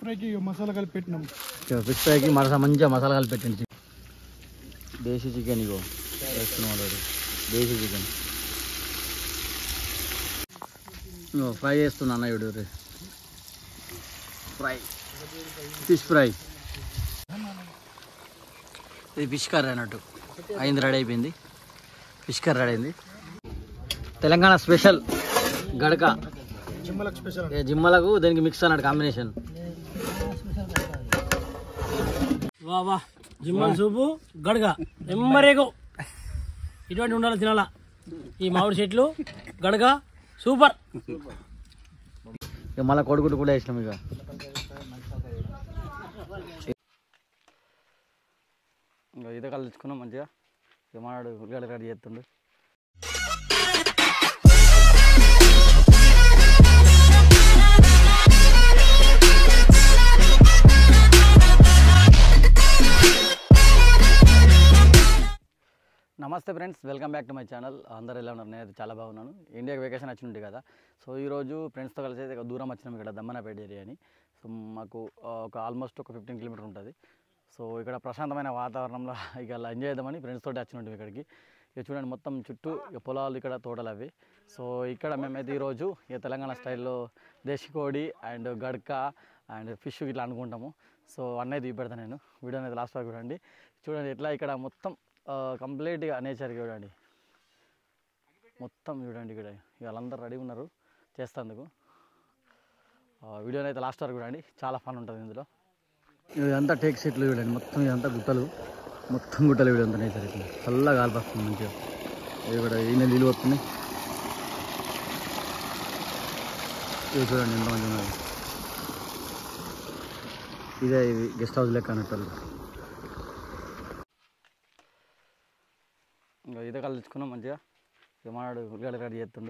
ఫ్రైకి మసాలా కలిపి పెట్టినాం ఫిష్ ఫ్రైకి మసాలా మంచిగా మసాలా కలిపి పెట్టండి దేశీ చికెన్ ఇగో వేస్తున్నాం ఆల్రెడీ దేశీ చికెన్ ఇగో ఫ్రై చేస్తున్నా అన్న ఇడు ఫ్రై ఫిష్ ఫ్రై ఇది ఫిష్ కర్రీ అన్నట్టు అయింది రెడీ అయిపోయింది ఫిష్ కర్రీ రెడీ అయింది తెలంగాణ స్పెషల్ గడక జిమ్మలకు స్పెషల్ ఏ జిమ్మలకు దానికి మిక్స్ అన్నట్టు కాంబినేషన్ వా వా జిమ్మల్ సూపు గడగ ఎమ్మరేగు ఇటువంటి ఉండాలి తినాలా ఈ మామిడి చెట్లు గడగ సూపర్ ఇక మళ్ళీ కొడుకుడు కూడా వేసినాం ఇక ఇంకా ఈత కళ్ళు తెచ్చుకున్నాం మంచిగా ఇక మాడు ఉల్లిగడ్డ రెడీ చేస్తుండు నమస్తే friends welcome back to my channel అందరు ఎలా ఉన్నారు నేనైతే చాలా బాగున్నాను ఇండియాకి వెకేషన్ వచ్చి ఉంటే కదా సో ఈరోజు ఫ్రెండ్స్తో కలిసి అయితే ఒక దూరం వచ్చినాం ఇక్కడ దమ్మనపేట ఏరియా అని సో మాకు ఆ, ఒక ఆల్మోస్ట్ ఒక ఫిఫ్టీన్ కిలోమీటర్ ఉంటుంది సో ఇక్కడ ప్రశాంతమైన వాతావరణంలో ఇక అలా ఎంజాయ్ చేద్దామని ఫ్రెండ్స్ తోటి వచ్చి ఉంటాం ఇక్కడికి ఇక చూడండి మొత్తం చుట్టూ ఇక పొలాలు ఇక్కడ తోటలు అవి సో ఇక్కడ మేమైతే ఈరోజు ఇక తెలంగాణ స్టైల్లో దేశీ కోడి అండ్ గడక అండ్ ఫిష్ ఇట్లా అనుకుంటాము సో అన్నయ్య తీపెడతాను నేను వీడియో అనేది లాస్ట్ వరకు చూడండి చూడండి ఎట్లా ఇక్కడ మొత్తం కంప్లీట్గా నేచర్ చూడండి మొత్తం చూడండి ఇక్కడ ఇక వాళ్ళందరూ రెడీ ఉన్నారు చేస్తేందుకు వీడియోని అయితే లాస్ట్ వరకు చూడండి చాలా ఫన్ ఉంటుంది ఇందులో ఇదంతా టేక్ సెట్లు చూడండి మొత్తం ఇదంతా గుట్టలు మొత్తం గుట్టలు ఇదంతా నేచర్ ఇట్లా చల్లగా గాలిపస్తుంది మంచిగా ఇవి కూడా ఈయన నీళ్ళు వస్తున్నాయి ఇవి చూడండి ఎంత మంచిగా ఉన్నది ఇదే ఇది గెస్ట్ హౌస్ లెక్క అన్నట్టు ఇంకా ఈత కళ్ళు తెచ్చుకున్నాం మంచిగా ఇక మాడు ఉల్లిగడ్డ రెడీ చేస్తుండు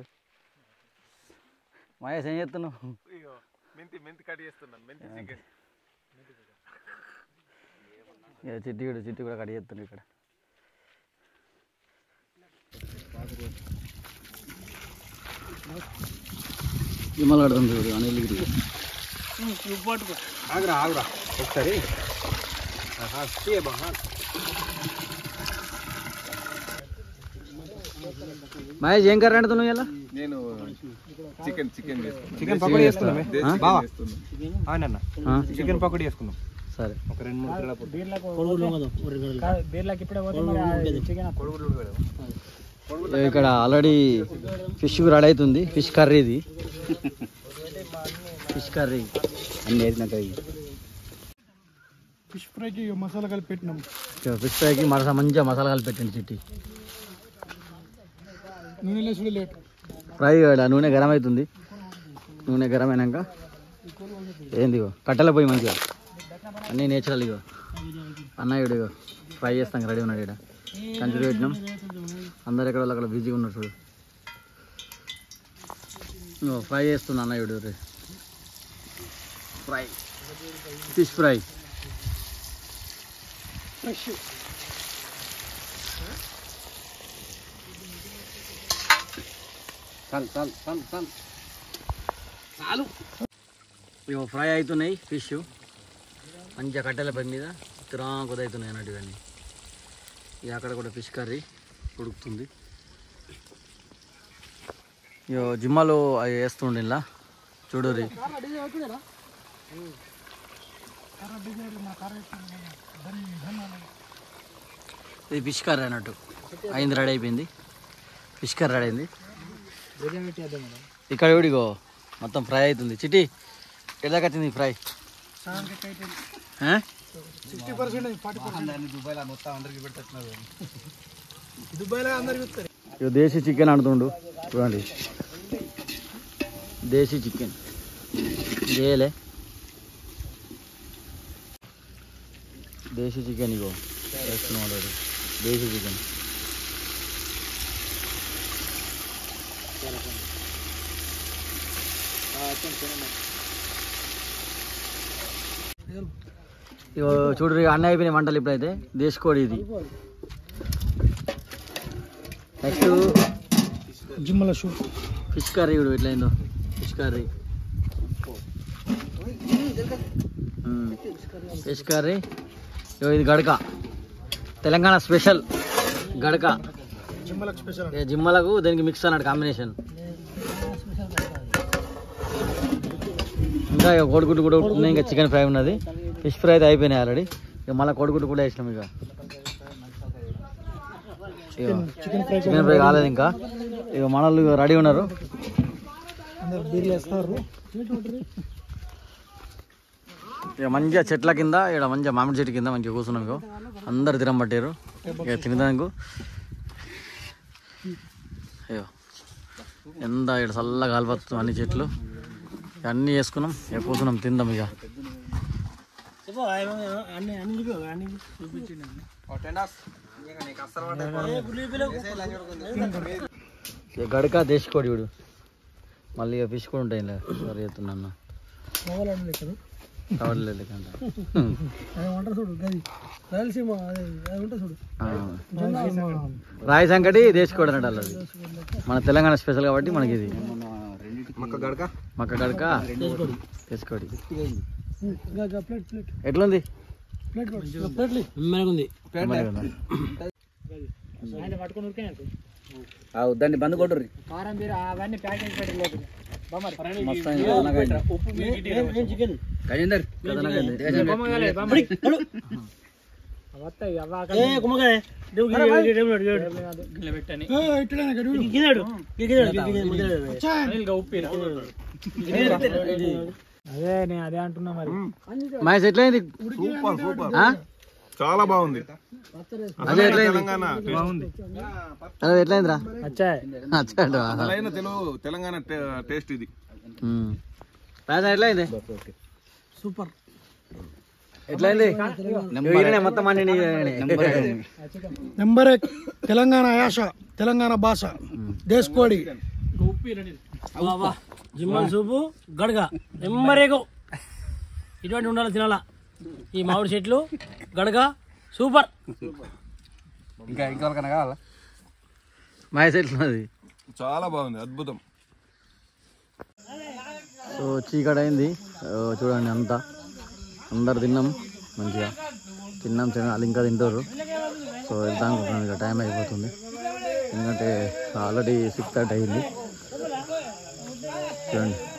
మహేష్ ఏం చేస్తున్నావు మెంతి మెంతి కట్ చేస్తున్నాం మెంతి చికెన్ ఇక చిట్టి కూడా చిట్టి కూడా కట్ చేస్తుండు ఇక్కడ విమల్ కడుతుంది చూడు అనిల్ గిరి ఆగురా ఆగురా ఒకసారి మహేష్ ఏం కర్రీ అంటున్నావు ఇలా నేను చికెన్ చికెన్ చికెన్ పకోడీ చేసుకుందాం బావా చేస్తున్నాను అవునన్న చికెన్ పకోడీ చేసుకుందాం సరే ఒక రెండు మూడు కిలోల పొట్టు. బీర్లకి ఇప్పుడే పోతే చికెన్ ఇక్కడ ఆల్రెడీ ఫిష్ రెడీ అవుతుంది ఫిష్ కర్రీ ఇది ఫిష్ కర్రీ అన్ని వేసినాక ఫిష్ ఫ్రైకి మసాలా కలిపి పెట్టినాం ఫిష్ ఫ్రైకి మరస మంచిగా మసాలా కలిపి పెట్టండి చిట్టి నూనె లేసుడు లేట్ ఫ్రై ఆ నూనె గరం అవుతుంది నూనె గరం అయినాక ఏంది ఇగో కట్టెల పోయి మంచిగా అన్నీ నేచురల్ ఇగో అన్నయ్యుడు ఇగో ఫ్రై చేస్తాం రెడీ ఉన్నాడు ఇక్కడ కంచుడు పెట్టినాం అందరు ఎక్కడ వాళ్ళు అక్కడ బిజీగా ఉన్నారు చూడు ఇగో ఫ్రై చేస్తున్నా అన్నయ్యుడు రే ఫ్రై ఫిష్ ఫ్రై చాలు చాలు చాలు చాలు ఇగో ఫ్రై అవుతున్నాయి ఫిష్ మంచిగా కట్టెల పై మీద తిరాకుది అవుతున్నాయి అన్నట్టు ఇవన్నీ ఇక అక్కడ కూడా ఫిష్ కర్రీ ఉడుకుతుంది ఇగో జిమ్మాలో అవి వేస్తుండే ఇలా చూడురి ఇది ఫిష్ కర్రీ అన్నట్టు అయింది రెడీ అయిపోయింది ఫిష్ కర్రీ రెడీ అయింది ఇక్కడ ఇగో మొత్తం ఫ్రై అవుతుంది చిటి ఎలాగ వచ్చింది fry sixty percent forty percent దుబాయ్లో మొత్తం అందరికి పెడుతున్నారు దుబాయ్లో అందరికి ఇస్తారు ఇక దేశీ చికెన్ అంటుండు చూడండి దేశీ చికెన్ చేయలే దేశీ చికెన్ ఇగో వేస్తున్నాం ఆల్రెడీ దేశీ చికెన్ ఇగో చూడు అన్నీ అయిపోయినాయి వంటలు ఇప్పుడైతే దేశకోడి ఇది నెక్స్ట్ జిమ్మల షూ ఫిష్ కర్రీ కూడా ఎట్లయిందో ఫిష్ కర్రీ ఫిష్ కర్రీ ఇగో ఇది గడక తెలంగాణ స్పెషల్ గడక జిమ్మలకు స్పెషల్ ఏ జిమ్మలకు దీనికి మిక్స్ అన్నాడు కాంబినేషన్ ఇంకా ఇక కోడిగుడ్డు కూడా ఉన్నాయి ఇంకా చికెన్ ఫ్రై ఉన్నది ఫిష్ ఫ్రై అయితే అయిపోయినాయి ఆల్రెడీ ఇక మళ్ళీ కోడిగుడ్డు కూడా వేసినాం ఇక ఇక చికెన్ ఫ్రై చికెన్ ఫ్రై కాలేదు ఇంకా ఇక మనలు రెడీ ఉన్నారు అందరు బీర్లు వేస్తారు ఇక మంచిగా చెట్ల కింద ఇక్కడ మంచిగా మామిడి చెట్టు కింద మంచిగా కూర్చున్నాం ఇక అందరు తిరం పట్టారు ఇక తినదానికి అయ్యో ఎంత ఇక్కడ చల్లగా కాలిపోతుంది అన్ని చెట్లు ఇక అన్నీ వేసుకున్నాం ఇక కూర్చున్నాం తిందాం ఇక చెప్పు అన్ని అన్ని చూపి అన్ని చూపించిండి ఇక గడక దేశకోడి చూడు మళ్ళీ ఇక ఫిష్ కూడా ఉంటాయి ఇలా సరే చెప్తున్నా మొగలు అన్నీ కదా కావట్లేదు కంట అది వంటారు చూడు గది రాయలసీమ అది అది ఉంటుంది చూడు రాయి సంకటి దేశకోడి అన్నట్టు వాళ్ళది మన తెలంగాణ స్పెషల్ కాబట్టి మనకి ఇది మక్క గడక మక్క గడక దేశకోడి ప్లేట్ ప్లేట్ ఎట్లుంది ప్లేట్ ప్లేట్లు ఉంది మరి ఉందా? ఆయన పట్టుకొని ఉరికాను దాన్ని బంద్ కొట్టుర్రి కారం బీర అవన్నీ ప్యాక్ చేసి పెట్టి లేదు మస్తు అయింది, కదనగా అయింది. చికెన్ గజేందర్ కదనగా అయింది. వస్తాయి అవ్వ ఏ కుమ్మకాయ దేవుడు ఇట్లనే గడు గిన్నెడు గిన్నెడు అదే నేను అదే అంటున్నా మరి మహేష్ ఎట్లయింది సూపర్ సూపర్ ఆ? చాలా బాగుంది అదే ఎట్లయింది తెలంగాణ బాగుంది అదే ఎట్లయిందిరా వచ్చాయి అచ్చాడు అసలైన తెలుగు తెలంగాణ టేస్ట్ ఇది రాజా ఎట్లయింది సూపర్ ఎట్లయింది ఈయననే మొత్తం అన్ని నెంబర్ ఎక్ తెలంగాణ యాస తెలంగాణ భాష దేశకోడి జిమ్మల్ సూపు గడగ నెమ్మరేగు ఇటువంటి ఉండాలి తినాలా ఈ మామిడి చెట్లు గడగ సూపర్ ఇంకా ఇంకెవరికైనా కావాలా మహేష్ ఎట్లున్నది చాలా బాగుంది అద్భుతం సో చీకటి అయింది ఓ, చూడండి అంతా అందరు తిన్నాం మంచిగా తిన్నాం తినాలి ఇంకా తింటారు సో వెళ్తాం అనుకుంటున్నాను ఇక టైం అయిపోతుంది ఎందుకంటే ఆల్రెడీ సిక్స్ థర్టీ అయింది చూడండి